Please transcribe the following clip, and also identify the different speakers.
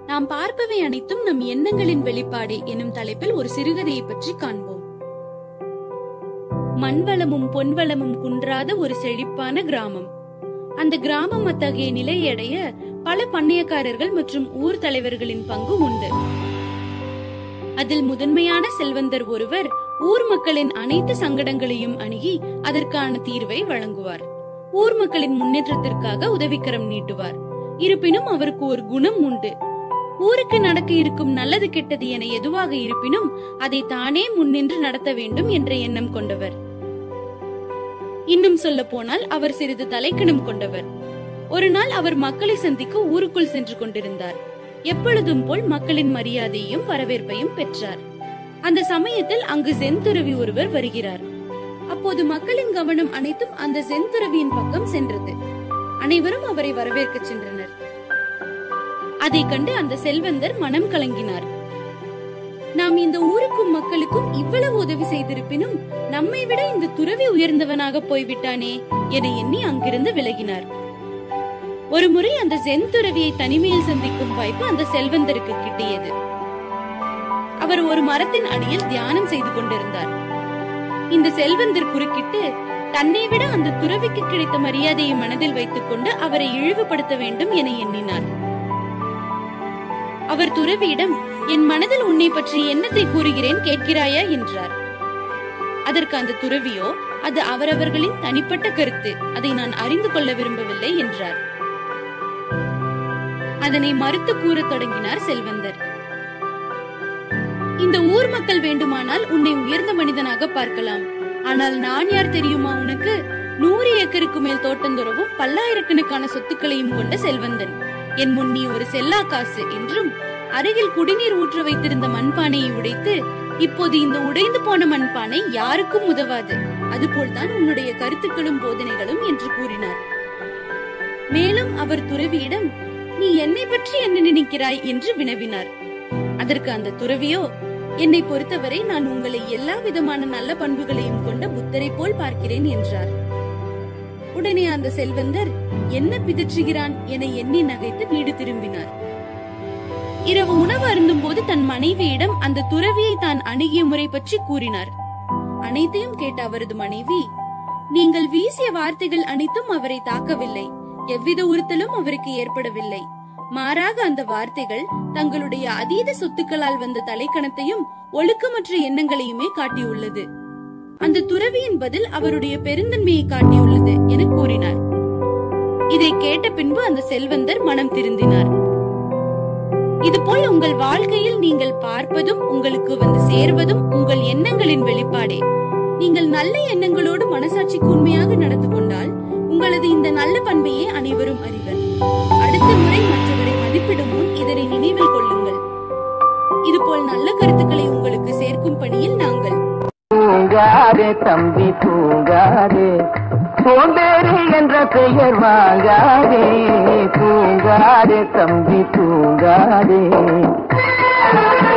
Speaker 1: நாம் பார்ப்பவை அனைத்தும் நம் எண்ணங்களின் வெளிப்பாடே எனும் தலைப்பில் ஒரு சிறுகதையை பற்றி காண்போம் மண்வளமும் பொன்வளமும் குன்றாத ஒரு செழிப்பான கிராமம் அந்த கிராமம் அத்தகைய நிலையடைய பல பண்ணையக்காரர்கள் மற்றும் ஊர் தலைவர்களின் பங்கு உண்டு அதில் முதன்மையான செல்வந்தர் ஒருவர் ஊர் மக்களின் அனைத்து சங்கடங்களையும் அணுகி அதற்கான தீர்வை வழங்குவார் ஊர் மக்களின் முன்னேற்றத்திற்காக உதவிக்கரம் நீட்டுவார் இருப்பினும் அவருக்கு ஒரு குணம் உண்டு ஊருக்கு நடக்க இருக்கும் நல்லது கெட்டது என எதுவாக இருப்பினும் அதை தானே முன்னின்று நடத்த வேண்டும் என்ற எண்ணம் கொண்டவர் இன்னும் சொல்ல போனால் அவர் சிறிது தலைக்கணம் கொண்டவர் ஒரு நாள் அவர் மக்களை சந்திக்க ஊருக்குள் சென்று கொண்டிருந்தார் எப்பொழுதும் போல் மக்களின் மரியாதையும் வரவேற்பையும் பெற்றார் அந்த சமயத்தில் அங்கு செந்துறவி ஒருவர் வருகிறார் அப்போது மக்களின் கவனம் அனைத்தும் அந்த செந்துறவியின் பக்கம் சென்றது அனைவரும் அவரை வரவேற்க சென்றனர் அதை கண்டு அந்த செல்வந்தர் மனம் கலங்கினார் நாம் இந்த ஊருக்கும் மக்களுக்கும் இவ்வளவு உதவி செய்திருப்பினும் நம்மை விட இந்த துறவி உயர்ந்தவனாக போய்விட்டானே என எண்ணி அங்கிருந்து விலகினார் ஒரு முறை அந்த ஜென் துறவியை தனிமையில் சந்திக்கும் வாய்ப்பு அந்த செல்வந்தருக்கு கிட்டியது அவர் ஒரு மரத்தின் அடியில் தியானம் செய்து கொண்டிருந்தார் இந்த செல்வந்தர் குறுக்கிட்டு தன்னை விட அந்த துறவிக்கு கிடைத்த மரியாதையை மனதில் வைத்துக் கொண்டு அவரை இழிவுபடுத்த வேண்டும் என எண்ணினார் அவர் துறவியிடம் என் மனதில் உன்னை பற்றி என்னத்தை கூறுகிறேன் கேட்கிறாயா என்றார் அதற்கு அந்த துறவியோ அது அவரவர்களின் தனிப்பட்ட கருத்து அதை நான் அறிந்து கொள்ள விரும்பவில்லை என்றார் அதனை மறுத்து கூறத் தொடங்கினார் செல்வந்தர் இந்த ஊர் மக்கள் வேண்டுமானால் உன்னை உயர்ந்த மனிதனாக பார்க்கலாம் ஆனால் நான் யார் தெரியுமா உனக்கு நூறு ஏக்கருக்கு மேல் தோட்டந்துறவும் பல்லாயிரக்கணக்கான சொத்துக்களையும் கொண்ட செல்வந்தன் என் முன் நீ ஒரு செல்லா காசு என்றும் அருகில் குடிநீர் ஊற்ற வைத்திருந்த மண்பானையை உடைத்து இப்போது இந்த உடைந்து போன மண்பானை யாருக்கும் உதவாது அதுபோல்தான் உன்னுடைய கருத்துக்களும் போதனைகளும் என்று கூறினார் மேலும் அவர் துறவியிடம் நீ என்னை பற்றி என்ன நினைக்கிறாய் என்று வினவினார் அதற்கு அந்த துறவியோ என்னை பொறுத்தவரை நான் உங்களை எல்லா விதமான நல்ல பண்புகளையும் கொண்ட புத்தரை போல் பார்க்கிறேன் என்றார் உடனே அந்த செல்வந்தர் என்ன பிதற்றுகிறான் என எண்ணி நகைத்து வீடு திரும்பினார் இரவு உணவு அருந்தும் போது தன் மனைவியிடம் அந்த துறவியை தான் அணுகிய முறை பற்றி கூறினார் அனைத்தையும் கேட்ட அவரது மனைவி நீங்கள் வீசிய வார்த்தைகள் அனைத்தும் அவரை தாக்கவில்லை எவ்வித உறுத்தலும் அவருக்கு ஏற்படவில்லை மாறாக அந்த வார்த்தைகள் தங்களுடைய அதீத சொத்துக்களால் வந்த தலைக்கணத்தையும் ஒழுக்கமற்ற எண்ணங்களையுமே காட்டியுள்ளது அந்த துறவியின் பதில் அவருடைய பெருந்தன்மையை காட்டியுள்ளது என கூறினார் இதை கேட்ட பின்பு அந்த செல்வந்தர் மனம் திருந்தினார் இதுபோல் உங்கள் வாழ்க்கையில் நீங்கள் பார்ப்பதும் உங்களுக்கு வந்து சேர்வதும் உங்கள் எண்ணங்களின் வெளிப்பாடே நீங்கள் நல்ல எண்ணங்களோடு மனசாட்சிக்கு உண்மையாக நடந்து கொண்டால் உங்களது இந்த நல்ல பண்பையே அனைவரும் அறிவர் அடுத்த முறை மற்றவரை மதிப்பிடும் முன் இதனை நினைவில் கொள்ளுங்கள் இதுபோல் நல்ல கருத்துக்களை உங்களுக்கு சேர்க்கும் பணியில் நாங்கள்
Speaker 2: தூங்காதே தம்பி தூங்காதே சோம்பேறி என்ற பெயர் வாங்காதே தூங்காதே தம்பி தூங்காதே